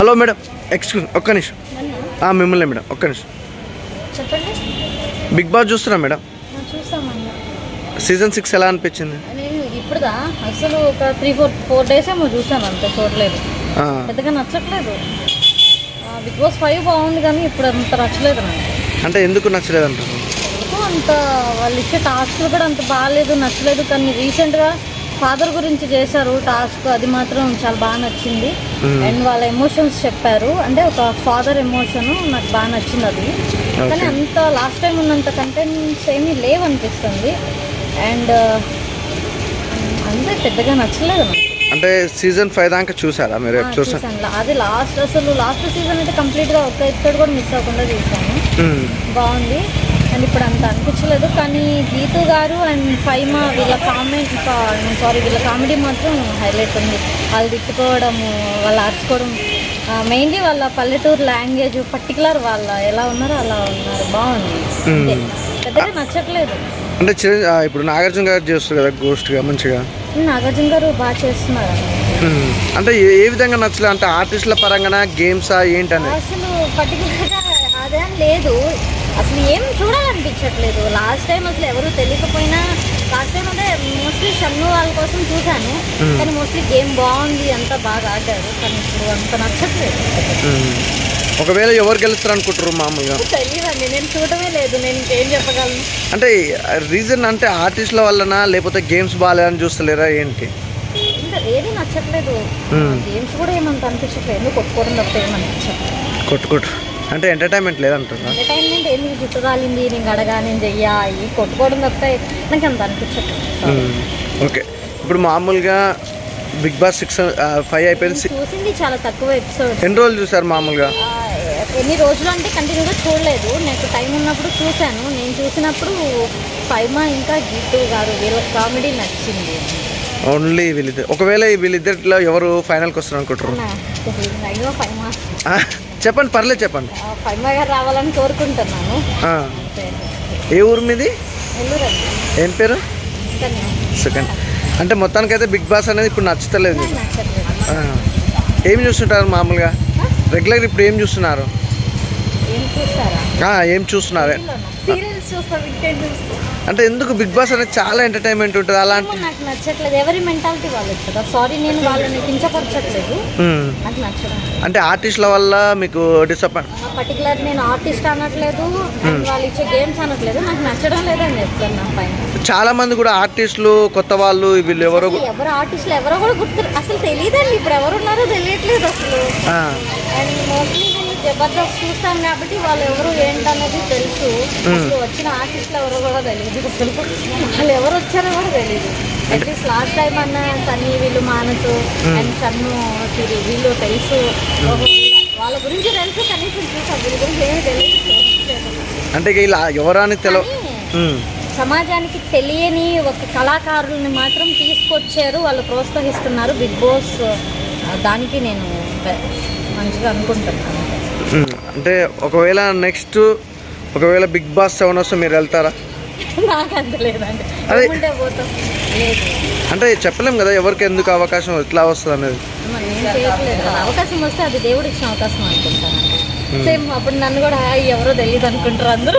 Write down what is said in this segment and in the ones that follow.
Hello madam excuse ఒక్క నిమిషం నన్ను ఆ, మిమ్మల్ని మేడం ఒక్క నిమిషం చెప్పండి బిగ్ బాస్ చూస్తున్నా మేడం నేను చూస్తామన్నా సీజన్ సిక్స్ ఎలా అనిపించింది నేను ఇప్పుడుదా అసలు ఒక త్రీ ఫోర్ ఫోర్ డేస్ ఏమో చూసాను అంతే చూడలేదు ఆ, పెద్దగా నచ్చట్లేదు బిగ్ బాస్ ఫైవ్ బాగుంది కానీ ఇప్పుడు అంత నచ్చలేదు నాకు అంటే ఎందుకు నచ్చలేదు అంటారు ఎందుకు అంత వాళ్ళు ఇచ్చే టాస్క్లు కూడా అంత బాగాలేదు నచ్చలేదు కానీ రీసెంట్గా ఫాదర్ గురించి చేశారు టాస్క్ అది మాత్రం చాలా బాగా నచ్చింది మ్మ్. అండ్ వాళ్ళ ఎమోషన్స్ చెప్పారు అంటే ఒక ఫాదర్ ఎమోషన్ నాకు బాగా నచ్చింది అది కానీ అంత లాస్ట్ టైం ఉన్నంత కంటెంట్స్ ఏమీ లేవనిపిస్తుంది అండ్ అంతే పెద్దగా నచ్చలేదు నాకు అంటే సీజన్ ఫైవ్ దాకా చూసారా మీరు ఆ, చూసా చూసాను అది లాస్ట్ అసలు లాస్ట్ సీజన్ అయితే కంప్లీట్గా ఒక్క ఎపిసోడ్ కూడా మిస్ అవ్వకుండా చూసాను మ్మ్. బాగుంది అండ్ ఇప్పుడు అంత అనిపించలేదు కానీ గీతు గారు అండ్ ఫైమా వీళ్ళ కామెంట్ సారీ వీళ్ళ కామెడీ మాత్రం హైలైట్ ఉంది వాళ్ళు తిట్టుకోవడము వాళ్ళు అరుచుకోవడం మెయిన్లీ వాళ్ళ పల్లెటూరు లాంగ్వేజ్ పర్టికులర్ వాళ్ళ ఎలా ఉన్నారో అలా ఉన్నారు బాగుంది అంతే. పెద్దగా నచ్చట్లేదు అంటే చిరంజీ ఆ, ఇప్పుడు నాగార్జున గారు చేస్తారు కదా గోస్ట్గా మంచిగా నాగార్జున గారు బాగా చేస్తున్నారు మ్మ్. అంటే ఏ- ఏ విధంగా నచ్చలేదు అంటే ఆర్టిస్టుల పరంగా గేమ్సా ఏంటని అసలు పర్టికులర్గా అదేం లేదు అసలు ఏం చూడాలనిపించట్లేదు లాస్ట్ టైం అసలు ఎవరు తెలియకపోయినా లాస్ట్ టైం అంటే మోస్ట్లీ షన్ను వాళ్ళ కోసం చూశాను కానీ మోస్ట్లీ గేమ్ బాగుంది అంతా బాగా ఆడారు కానీ ఇప్పుడు అంత నచ్చట్లేదు మ్మ్. ఒకవేళ ఎవరు గెలుస్తారు అనుకుంటారు మామూలుగా తెలియదండి నేను చూడమే లేదు నేను ఇంకేం చెప్పగలను అంటే రీజన్ అంటే ఆర్టిస్టుల వల్లనా లేకపోతే గేమ్స్ బాగాలేదని చూస్తలేరా ఏంటి ఇంకా ఏది నచ్చట్లేదు Hmm. గేమ్స్ కూడా ఏమంత అనిపించట్లేదు ఎందుకు కొట్టుకోవడం తప్ప ఏమనిపించట్లేదు కొట్టు కొట్టు అంటే ఎంటర్టైన్మెంట్ లేదంటారా ఎంటర్టైన్మెంట్ ఎందుకు జుట్టు రాలింది నేను గడగా నేను చెయ్యా ఈ కొట్టుకోవడం తప్ప నాకు అంత అనిపించట్లేదు Sorry. మ్మ్. ఓకే ఇప్పుడు మామూలుగా బిగ్ బాస్ సిక్స్ ఫైవ్ అయిపోయింది సి- చూసింది చాలా తక్కువ ఎపిసోడ్ ఎన్ని రోజులు చూసారు మామూలుగా ఎన్ని రోజులు అంటే కంటిన్యూగా చూడలేదు నాకు టైం ఉన్నప్పుడు చూశాను నేను చూసినప్పుడు ఫైమా ఇంకా గీతు గారు వీళ్ళ కామెడీ నచ్చింది ఓన్లీ వీళ్ళిద్దరు ఒకవేళ ఈ వీళ్ళిద్దరిలో ఎవరు ఫైనల్కి వస్తారు అనుకుంటారు అయ్యో ఫైమా ఆ, చెప్పండి పర్లేదు చెప్పండి ఫైమా గారు రావాలని కోరుకుంటున్నాను ఆ, అంతే. ఏ ఊరు మీది వెళ్ళురండి ఏం పేరు కానీ సెకండ్ అంటే మొత్తానికైతే బిగ్ బాస్ అనేది ఇప్పుడు నచ్చుతలేదు నాకు మీకు. నచ్చట్లేదు ఆ. ఏం చూస్తుంటారు మామూలుగా రెగ్యులర్ ఇప్పుడు ఏం చూస్తున్నారు ఏం చూస్తారా ఆ, ఏం చూస్తున్నారు సీరియల్స్ చూస్తాం ఇంకేం చూస్తాం అంటే ఎందుకు బిగ్ బాస్ అనేది చాలా ఎంటర్టైన్మెంట్ ఉంటుంది అలాంటి ఏమో నాకు నచ్చట్లేదు ఎవరి మెంటాలిటీ వాళ్ళది కదా సారీ నేను వాళ్ళని కించపరచట్లేదు మ్మ్. నాకు నచ్చడం అంటే ఆర్టిస్టుల వల్ల మీకు డిసప్పాయింట్ పర్టికులర్ నేను ఆర్టిస్ట్ అనట్లేదు అండ్ వాళ్ళు ఇచ్చే గేమ్స్ అనట్లేదు నాకు నచ్చడం లేదని చెప్తాను నా పైన చాలా మంది కూడా ఆర్టిస్టులు కొత్త వాళ్ళు వీళ్ళు ఎవరో అసలు ఎవరు ఆర్టిస్టులు ఎవరో కూడా గుర్తు అసలు తెలియదండి ఇప్పుడు ఎవరు ఉన్నారో తెలియట్లేదు అసలు ఆ, అండ్ మోస్ట్లీ నేను జబర్దస్త్ చూస్తాను కాబట్టి వాళ్ళు ఎవరు ఏంటన్నది తెలుసు అసలు వచ్చిన ఆర్టిస్టులు ఎవరో కూడా తెలియదు అసలు వాళ్ళు ఎవరు వచ్చారో కూడా తెలియదు అట్లీస్ట్ లాస్ట్ టైం అన్న సన్నీ వీళ్ళు మానసు అండ్ షన్ను సిరి వీళ్ళు తెలుసు ఓహో, వీళ్ళ- వాళ్ళ గురించి తెలుసు కనీసం చూసాం వీళ్ళ గురించి ఏమీ తెలియదు చూడట్లేదు. అంటే ఇక ఇలా ఎవరని తెలవ కానీ మ్మ్. సమాజానికి తెలియని ఒక కళాకారుల్ని మాత్రం తీసుకొచ్చారు వాళ్ళు ప్రోత్సహిస్తున్నారు బిగ్ బాస్ ఆ, దానికి నేను బె- మంచిగా అనుకుంటున్నాను మ్మ్. అంటే ఒకవేళ నెక్స్ట్ ఒకవేళ బిగ్ బాస్ సెవెన్ వస్తే మీరు వెళ్తారా నాకు అంత లేదండి అదే. ఏముంటే పోతాం లేదు అంటే చెప్పలేం కదా ఎవరికి ఎందుకు అవకాశం ఎట్లా వస్తుంది అనేది మరి నేను చేయట్లేదు కదా అవకాశం వస్తే అది దేవుడు ఇచ్చిన అవకాశం అనుకుంటాను సేమ్ అప్పుడు నన్ను కూడా "హాయ్, ఎవరో తెలియదు అనుకుంటారు అందరూ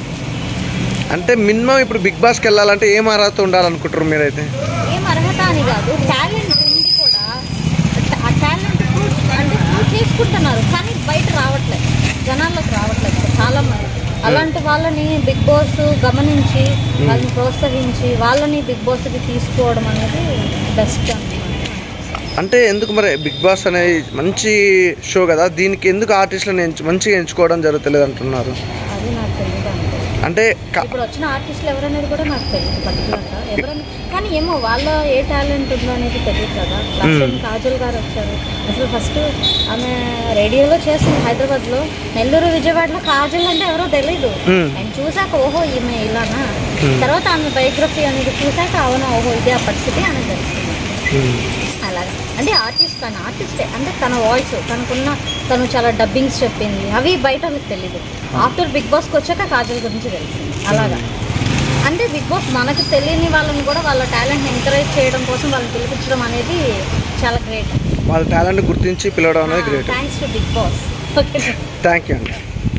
అంటే మినిమం ఇప్పుడు బిగ్ బాస్కి వెళ్ళాలంటే ఏం అర్హత ఉండాలనుకుంటారు మీరైతే ఏం అర్హత అని కాదు టాలెంట్ ఉంది కూడా ఆ టాలెంట్ ప్రూవ్ అంటే ప్రూవ్ చేసుకుంటున్నారు కానీ బయట రావట్లేదు జనాల్లోకి రావట్లేదు ఇప్పుడు చాలా మంది అలాంటి వాళ్ళని బిగ్ బాస్ గమనించి వాళ్ళని ప్రోత్సహించి వాళ్ళని బిగ్ బాస్కి తీసుకోవడం అనేది బెస్ట్ అన్నమాట అంటే ఎందుకు మరి బిగ్ బాస్ అనేది మంచి షో కదా దీనికి ఎందుకు ఆర్టిస్టులను ఎంచు మంచిగా ఎంచుకోవడం జరుగుతలేదు అంటున్నారు అది నాకు తెలియదు అంతే అంటే క- ఇప్పుడు వచ్చిన ఆర్టిస్టులు ఎవరనేది కూడా నాకు తెలియదు పర్టికులర్గా ఎవరని కానీ ఏమో వాళ్ళ ఏ టాలెంట్ ఉందో అనేది తెలియదు కదా లాస్ట్ టైం కాజల్ గారు వచ్చారు అసలు ఫస్ట్ ఆమె రేడియోలో చేస్తుంది హైదరాబాద్లో నెల్లూరు విజయవాడలో కాజల్ అంటే ఎవరో తెలీదు మ్మ్. అండ్ చూసాక ఓహో ఈమె ఇలానా తర్వాత ఆమె బయోగ్రఫీ అనేది చూసాక అవునా ఓహో ఇదే ఆ పరిస్థితి అని తెలుస్తుంది మ్మ్. అలాగా అంటే ఆర్టిస్ట్ తన ఆర్టిస్టే అంటే తన వాయిస్ తనకున్న తను చాలా డబ్బింగ్స్ చెప్పింది అవి బయట వాళ్ళకి తెలీదు ఆఫ్టర్ బిగ్ బాస్కి వచ్చాక కాజల్ గురించి తెలిసింది అలాగా అంటే బిగ్ బాస్ మనకు తెలియని వాళ్ళని కూడా వాళ్ళ టాలెంట్ ఎంకరేజ్ చేయడం కోసం వాళ్ళని పిలిపించడం అనేది చాలా గ్రేట్ వాళ్ళ టాలెంట్ గుర్తించి పిలవడం అనేది great thanks to Bigg Boss okay thank you అండి